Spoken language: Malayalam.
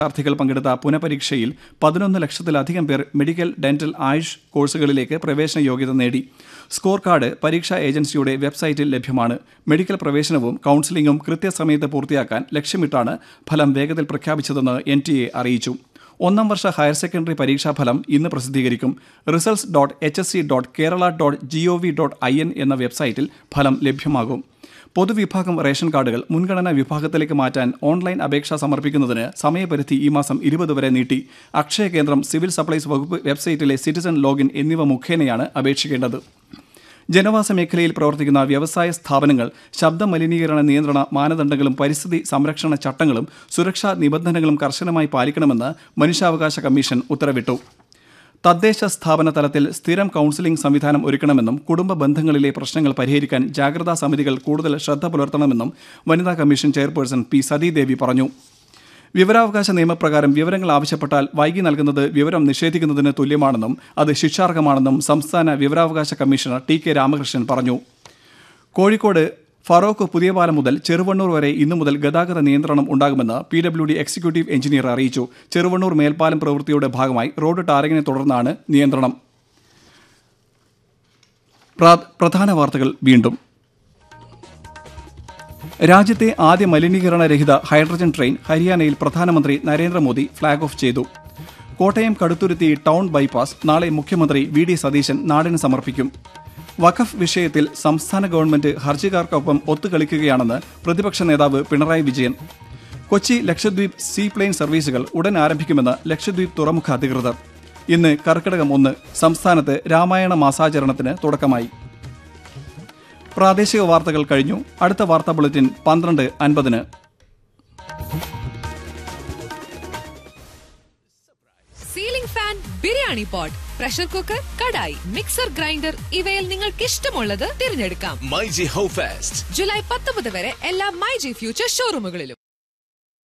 വിദ്യാർത്ഥികൾ പങ്കെടുത്ത പുനഃപരീക്ഷയിൽ പതിനൊന്ന് ലക്ഷത്തിലധികം പേർ മെഡിക്കൽ ഡെന്റൽ ആയുഷ് കോഴ്സുകളിലേക്ക് പ്രവേശന യോഗ്യത നേടി സ്കോർ കാർഡ് പരീക്ഷാ ഏജൻസിയുടെ വെബ്സൈറ്റിൽ ലഭ്യമാണ് മെഡിക്കൽ പ്രവേശനവും കൌൺസിലിംഗും കൃത്യസമയത്ത് പൂർത്തിയാക്കാൻ ലക്ഷ്യമിട്ടാണ് ഫലം വേഗത്തിൽ പ്രഖ്യാപിച്ചതെന്ന് എൻ ടി എ അറിയിച്ചു ഒന്നാം വർഷ ഹയർ സെക്കൻഡറി പരീക്ഷാഫലം ഇന്ന് പ്രസിദ്ധീകരിക്കും results dot H S C dot Kerala dot G O V dot I N എന്ന വെബ്സൈറ്റിൽ ഫലം ലഭ്യമാകും പൊതുവിഭാഗം റേഷൻ കാർഡുകൾ മുൻഗണനാ വിഭാഗത്തിലേക്ക് മാറ്റാൻ ഓൺലൈൻ അപേക്ഷ സമർപ്പിക്കുന്നതിന് സമയപരിധി ഈ മാസം ഇരുപത് വരെ നീട്ടി അക്ഷയ കേന്ദ്രം സിവിൽ സപ്ലൈസ് വകുപ്പ് വെബ്സൈറ്റിലെ സിറ്റിസൺ ലോഗിൻ എന്നിവ മുഖേനയാണ് അപേക്ഷിക്കേണ്ടത് ജനവാസ മേഖലയിൽ പ്രവർത്തിക്കുന്ന വ്യവസായ സ്ഥാപനങ്ങൾ ശബ്ദ മലിനീകരണ നിയന്ത്രണ മാനദണ്ഡങ്ങളും പരിസ്ഥിതി സംരക്ഷണ ചട്ടങ്ങളും സുരക്ഷാ നിബന്ധനകളും കർശനമായി പാലിക്കണമെന്ന് മനുഷ്യാവകാശ കമ്മീഷൻ ഉത്തരവിട്ടു തദ്ദേശ സ്ഥാപന തലത്തിൽ സ്ഥിരം കൌൺസിലിംഗ് സംവിധാനം ഒരുക്കണമെന്നും കുടുംബ ബന്ധങ്ങളിലെ പ്രശ്നങ്ങൾ പരിഹരിക്കാൻ ജാഗ്രതാ സമിതികൾ കൂടുതൽ ശ്രദ്ധ പുലർത്തണമെന്നും വനിതാ കമ്മീഷൻ ചെയർപേഴ്സൺ പി സതീദേവി പറഞ്ഞു വിവരാവകാശ നിയമപ്രകാരം വിവരങ്ങൾ ആവശ്യപ്പെട്ടാൽ വൈകി നൽകുന്നത് വിവരം നിഷേധിക്കുന്നതിന് തുല്യമാണെന്നും അത് ശിക്ഷാർഹമാണെന്നും സംസ്ഥാന വിവരാവകാശ കമ്മീഷണർ ടി കെ രാമകൃഷ്ണൻ പറഞ്ഞു കോഴിക്കോട് ഫറോക്ക് പുതിയപാലം മുതൽ ചെറുവണ്ണൂർ വരെ ഇന്നു മുതൽ ഗതാഗത നിയന്ത്രണം ഉണ്ടാകുമെന്ന് P W D executive engineer അറിയിച്ചു ചെറുവണ്ണൂർ മേൽപ്പാലം പ്രവൃത്തിയുടെ ഭാഗമായി റോഡ് ടാറിങ്ങിനെ തുടർന്നാണ് നിയന്ത്രണം പ്രാ- പ്രധാന വാർത്തകൾ വീണ്ടും രാജ്യത്തെ ആദ്യ മലിനീകരണരഹിത ഹൈഡ്രജൻ ട്രെയിൻ ഹരിയാനയിൽ പ്രധാനമന്ത്രി നരേന്ദ്രമോദി ഫ്ളാഗ് ഓഫ് ചെയ്തു കോട്ടയം കടുത്തുരുത്തി ടൗൺ ബൈപ്പാസ് നാളെ മുഖ്യമന്ത്രി വി ഡി സതീശൻ നാടിന് സമർപ്പിക്കും വഖഫ് വിഷയത്തിൽ സംസ്ഥാന ഗവൺമെന്റ് ഹർജിക്കാർക്കൊപ്പം ഒത്തുകളിക്കുകയാണെന്ന് പ്രതിപക്ഷ നേതാവ് പിണറായി വിജയൻ കൊച്ചി ലക്ഷദ്വീപ് സീ പ്ലെയിൻ സർവീസുകൾ ഉടൻ ആരംഭിക്കുമെന്ന് ലക്ഷദ്വീപ് തുറമുഖ അധികൃതർ ഇന്ന് കർക്കിടകം ഒന്ന് സംസ്ഥാനത്ത് രാമായണ മാസാചരണത്തിന് തുടക്കമായി പ്രാദേശിക വാർത്തകൾ കഴിഞ്ഞു അടുത്ത വാർത്താ ബുള്ളറ്റിൻ പന്ത്രണ്ട് അൻപതിന് ceiling fan biryani pot pressure cooker kadai mixer grinder ഇവയിൽ നിങ്ങൾക്ക് ഇഷ്ടമുള്ളത് തിരഞ്ഞെടുക്കാം മൈ ജി ഹോ ഫെസ്റ്റ് ജൂലൈ പത്തൊമ്പത് വരെ എല്ലാ മൈ ജി ഫ്യൂച്ചർ ഷോറൂമുകളിലും